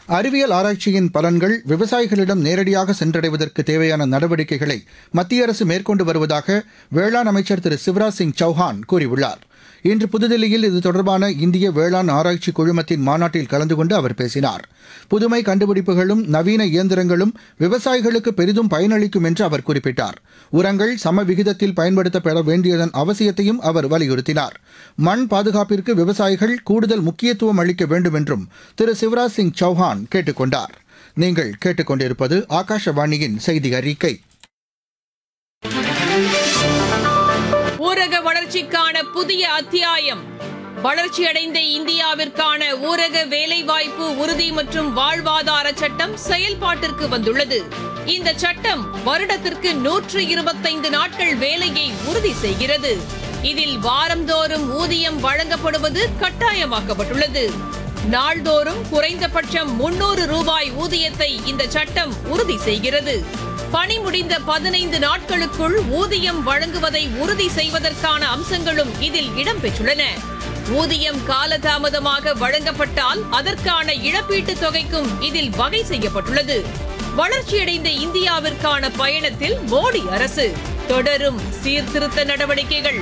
அறிவியல் ஆராய்ச்சியின் பலன்கள் விவசாயிகளிடம் நேரடியாக சென்றடைவதற்கு தேவையான நடவடிக்கைகளை மத்திய அரசு மேற்கொண்டு வருவதாக வேளாண் அமைச்சர் திரு சிவராஜ் சிங் சௌஹான் கூறியுள்ளார் இன்று புதுதில்லியில் இது தொடர்பான இந்திய வேளாண் ஆராய்ச்சி குழுமத்தின் மாநாட்டில் கலந்து கொண்டு அவர் பேசினார் புதுமை கண்டுபிடிப்புகளும் நவீன இயந்திரங்களும் விவசாயிகளுக்கு பெரிதும் பயனளிக்கும் என்று அவர் குறிப்பிட்டார் உரங்கள் சம விகிதத்தில் பயன்படுத்தப்பட வேண்டியதன் அவசியத்தையும் அவர் வலியுறுத்தினார் மண் பாதுகாப்பிற்கு விவசாயிகள் கூடுதல் முக்கியத்துவம் அளிக்க வேண்டும் என்றும் திரு சிவராஜ் சிங் சௌஹான் கேட்டுக் கொண்டார் நீங்கள் கேட்டுக்கொண்டிருப்பது ஆகாஷவாணியின் செய்தி அறிக்கை ஊரக வளர்ச்சிக்கான புதிய அத்தியாயம் வளர்ச்சியடைந்த இந்தியாவிற்கான ஊரக வேலைவாய்ப்பு உறுதி மற்றும் வாழ்வாதார சட்டம் செயல்பாட்டிற்கு வந்துள்ளது இந்த சட்டம் வருடத்திற்கு நூற்று இருபத்தைந்து நாட்கள் வேலையை உறுதி செய்கிறது இதில் வாரந்தோறும் ஊதியம் வழங்கப்படுவது கட்டாயமாக்கப்பட்டுள்ளது நாள்தோறும் குறைந்தபட்சம் முன்னூறு ரூபாய் ஊதியத்தை இந்த சட்டம் உறுதி செய்கிறது பணி முடிந்த பதினைந்து நாட்களுக்குள் ஊதியம் வழங்குவதை உறுதி செய்வதற்கான அம்சங்களும் இதில் இடம்பெற்றுள்ளன ஊதியம் காலதாமதமாக வழங்கப்பட்டால் அதற்கான இழப்பீட்டுத் தொகைக்கும் இதில் வகை செய்யப்பட்டுள்ளது வளர்ச்சியடைந்த இந்தியாவிற்கான பயணத்தில் மோடி அரசு தொடரும் சீர்திருத்த நடவடிக்கைகள்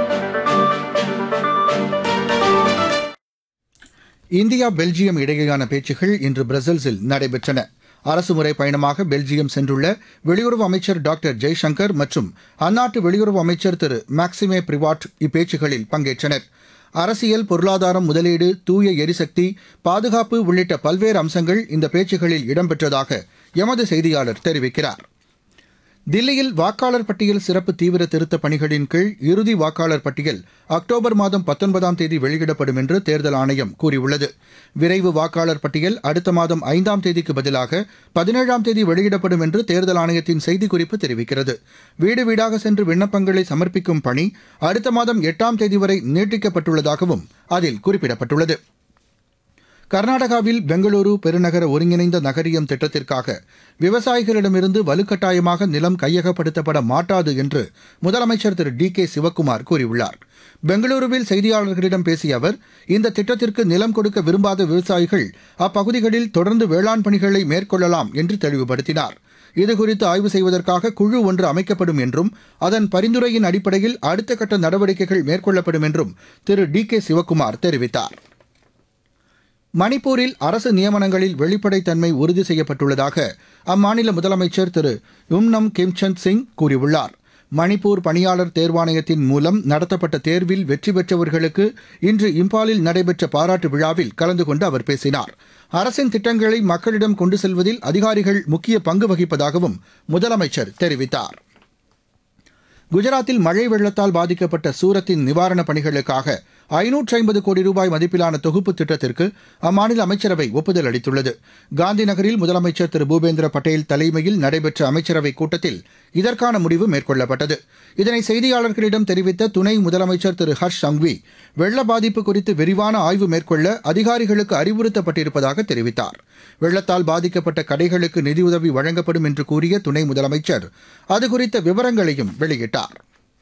இந்தியா பெல்ஜியம் இடையேயான பேச்சுகள் இன்று பிரசல்ஸில் நடைபெற்றன அரசுமுறை பயணமாக பெல்ஜியம் சென்றுள்ள வெளியுறவு அமைச்சர் டாக்டர் ஜெய்சங்கர் மற்றும் அந்நாட்டு வெளியுறவு அமைச்சர் திரு மேக்சிமே பிரிவாட் இப்பேச்சுகளில் பங்கேற்றனர் அரசியல் பொருளாதாரம் முதலீடு தூய எரிசக்தி பாதுகாப்பு உள்ளிட்ட பல்வேறு அம்சங்கள் இந்த பேச்சுகளில் இடம்பெற்றதாக எமது செய்தியாளர் தெரிவிக்கிறார் தில்லியில் வாக்காளர் பட்டியல் சிறப்பு தீவிர திருத்தப் பணிகளின் கீழ் இறுதி வாக்காளர் பட்டியல் அக்டோபர் மாதம் பத்தொன்பதாம் தேதி வெளியிடப்படும் என்று தேர்தல் ஆணையம் கூறியுள்ளது விரைவு வாக்காளர் பட்டியல் அடுத்த மாதம் ஐந்தாம் தேதிக்கு பதிலாக பதினேழாம் தேதி வெளியிடப்படும் என்று தேர்தல் ஆணையத்தின் செய்திக்குறிப்பு தெரிவிக்கிறது வீடு வீடாக சென்று விண்ணப்பங்களை சமர்ப்பிக்கும் பணி அடுத்த மாதம் எட்டாம் தேதி வரை நீட்டிக்கப்பட்டுள்ளதாகவும் அதில் குறிப்பிடப்பட்டுள்ளது கர்நாடகாவில் பெங்களூரு பெருநகர ஒருங்கிணைந்த நகரியம் திட்டத்திற்காக விவசாயிகளிடமிருந்து வலுக்கட்டாயமாக நிலம் கையகப்படுத்தப்பட மாட்டாது என்று முதலமைச்சர் திரு டி கே சிவக்குமார் கூறியுள்ளார் பெங்களூருவில் செய்தியாளர்களிடம் பேசிய அவர் இந்த திட்டத்திற்கு நிலம் கொடுக்க விரும்பாத விவசாயிகள் அப்பகுதிகளில் தொடர்ந்து வேளாண் பணிகளை மேற்கொள்ளலாம் என்று தெளிவுபடுத்தினார் இதுகுறித்து ஆய்வு செய்வதற்காக குழு ஒன்று அமைக்கப்படும் என்றும் அதன் பரிந்துரையின் அடிப்படையில் அடுத்த கட்ட நடவடிக்கைகள் மேற்கொள்ளப்படும் என்றும் திரு டி கே சிவக்குமார் தெரிவித்தார் மணிப்பூரில் அரசு நியமனங்களில் வெளிப்படைத்தன்மை உறுதி செய்யப்பட்டுள்ளதாக அம்மாநில முதலமைச்சர் திரு யும்னம் கிம்சந்த் சிங் கூறியுள்ளார் மணிப்பூர் பணியாளர் தேர்வாணையத்தின் மூலம் நடத்தப்பட்ட தேர்வில் வெற்றி பெற்றவர்களுக்கு இன்று இம்பாலில் நடைபெற்ற பாராட்டு விழாவில் கலந்து கொண்டு அவர் பேசினார் அரசின் திட்டங்களை மக்களிடம் கொண்டு செல்வதில் அதிகாரிகள் முக்கிய பங்கு வகிப்பதாகவும் முதலமைச்சர் தெரிவித்தார் குஜராத்தில் மழை வெள்ளத்தால் பாதிக்கப்பட்ட சூரத்தின் நிவாரணப் பணிகளுக்காக ஐநூற்றி ஐம்பது கோடி ரூபாய் மதிப்பிலான தொகுப்பு திட்டத்திற்கு அம்மாநில அமைச்சரவை ஒப்புதல் அளித்துள்ளது காந்தி நகரில் முதலமைச்சர் திரு பூபேந்திர பட்டேல் தலைமையில் நடைபெற்ற அமைச்சரவைக் கூட்டத்தில் இதற்கான முடிவு மேற்கொள்ளப்பட்டது இதனை செய்தியாளர்களிடம் தெரிவித்த துணை முதலமைச்சர் திரு ஹர்ஷ் சங்வி வெள்ள பாதிப்பு குறித்து விரிவான ஆய்வு மேற்கொள்ள அதிகாரிகளுக்கு அறிவுறுத்தப்பட்டிருப்பதாக தெரிவித்தார் வெள்ளத்தால் பாதிக்கப்பட்ட கடைகளுக்கு நிதியுதவி வழங்கப்படும் என்று கூறிய துணை முதலமைச்சர் அது குறித்த விவரங்களையும் வெளியிட்டார்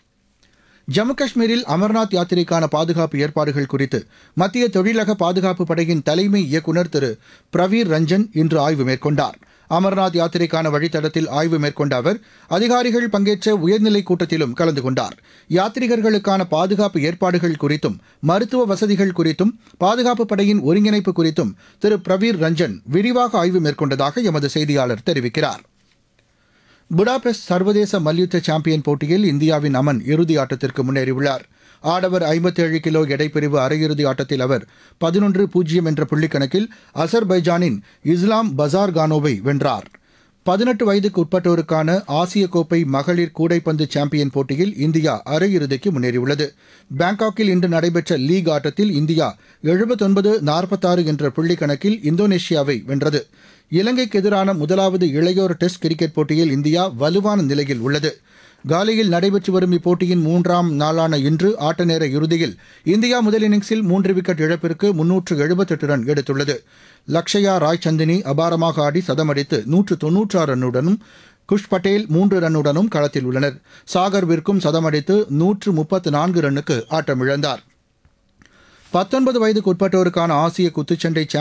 ஜம்மு காஷ்மீரில் அமர்நாத் யாத்திரைக்கான பாதுகாப்பு ஏற்பாடுகள் குறித்து மத்திய தொழிலக பாதுகாப்பு படையின் தலைமை இயக்குநர் திரு பிரவீர் ரஞ்சன் இன்று ஆய்வு மேற்கொண்டார் அமர்நாத் யாத்திரைக்கான வழித்தடத்தில் ஆய்வு மேற்கொண்ட அவர் அதிகாரிகள் பங்கேற்ற உயர்நிலைக் கூட்டத்திலும் கலந்து கொண்டார் யாத்ரீகர்களுக்கான பாதுகாப்பு ஏற்பாடுகள் குறித்தும் மருத்துவ வசதிகள் குறித்தும் பாதுகாப்பு படையின் ஒருங்கிணைப்பு குறித்தும் திரு பிரவீர் ரஞ்சன் விரிவாக ஆய்வு மேற்கொண்டதாக எமது செய்தியாளர் தெரிவிக்கிறார் புடாபெஸ்ட் சர்வதேச மல்யுத்த சாம்பியன் போட்டியில் இந்தியாவின் அமன் இறுதி ஆட்டத்திற்கு முன்னேறியுள்ளார் ஆடவர் ஐம்பத்தேழு கிலோ எடைப்பிரிவு அரையிறுதி ஆட்டத்தில் அவர் பதினொன்று பூஜ்ஜியம் என்ற புள்ளிக்கணக்கில் அசர்பைஜானின் இஸ்லாம் பசார்கானோவை வென்றார் பதினெட்டு வயதுக்கு உட்பட்டோருக்கான ஆசிய கோப்பை மகளிர் கூடைப்பந்து சாம்பியன் போட்டியில் இந்தியா அரையிறுதிக்கு முன்னேறியுள்ளது பாங்காக்கில் இன்று நடைபெற்ற லீக் ஆட்டத்தில் இந்தியா எழுபத்தொன்பது நாற்பத்தாறு என்ற புள்ளி கணக்கில் இந்தோனேஷியாவை வென்றது இலங்கைக்கு எதிரான முதலாவது இளையோர் டெஸ்ட் கிரிக்கெட் போட்டியில் இந்தியா வலுவான நிலையில் உள்ளது காலியில் நடைபெற்று வரும் இப்போட்டியின் மூன்றாம் நாளான இன்று ஆட்ட நேர இறுதியில் இந்தியா முதல் இன்னிங்ஸில் மூன்று விக்கெட் இழப்பிற்கு முன்னூற்று எழுபத்தெட்டு ரன் எடுத்துள்ளது லக்ஷயா ராய் சந்தினி அபாரமாக ஆடி சதமடித்து நூற்று தொன்னூற்றாறு ரன்னுடனும் குஷ் பட்டேல் மூன்று ரன்னுடனும் களத்தில் உள்ளனர் சாகர் விற்கும் சதமடித்து நூற்று முப்பத்து நான்கு ரன்னுக்கு ஆட்டமிழந்தார் பத்தொன்பது வயதுக்கு உட்பட்டோருக்கான ஆசிய குத்துச்சண்டை